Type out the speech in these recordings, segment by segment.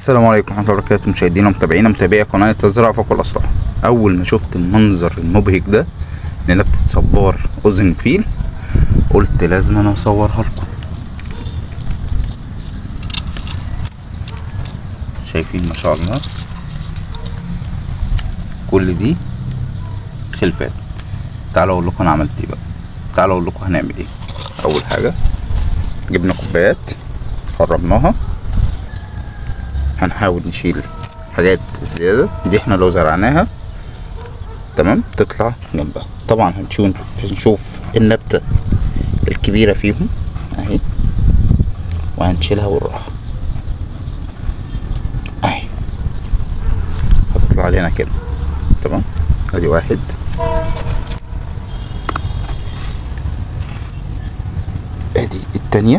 السلام عليكم ورحمة الله وبركاته مشاهدينا ومتابعينا متابعي قناة الزراعة فوق الأسطح أول ما شفت المنظر المبهج ده لنبتة صبار أذن فيل قلت لازم أنا أصورها لكم شايفين ما شاء الله كل دي خلفات تعالوا أقول لكم أنا عملت إيه بقى تعالوا أقول لكم هنعمل إيه أول حاجة جبنا كوبايات خرمناها هنحاول نشيل حاجات زيادة دي احنا لو زرعناها تمام تطلع جنبها طبعا هنشوف هنشوف النبتة الكبيرة فيهم اهي وهنشيلها بالراحة اهي هتطلع لنا كده تمام ادي واحد ادي التانية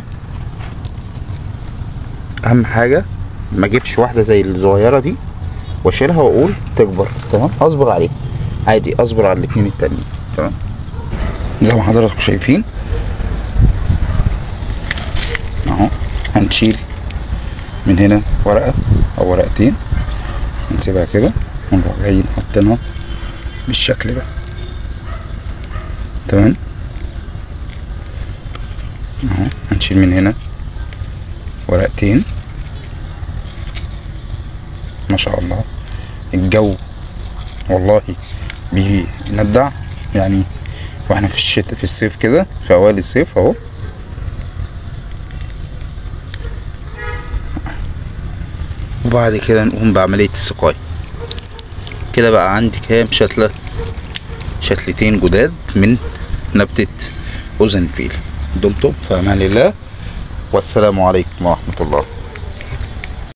اهم حاجة ما اجيبش واحده زي الصغيره دي واشيلها واقول تكبر تمام اصبر عليها عادي اصبر على الاتنين التانيين تمام زي ما حضراتكم شايفين اهو هنشيل من هنا ورقه او ورقتين نسيبها كده ونروح جايين حاطينها بالشكل ده تمام اهو هنشيل من هنا ورقتين ما شاء الله الجو والله بيندع يعني واحنا في الشتاء في الصيف كده في اوائل الصيف اهو وبعد كده نقوم بعملية السقاية كده بقى عندي كام شتلة شتلتين جداد من نبتة أذن فيل دمتم في أمان الله والسلام عليكم ورحمة الله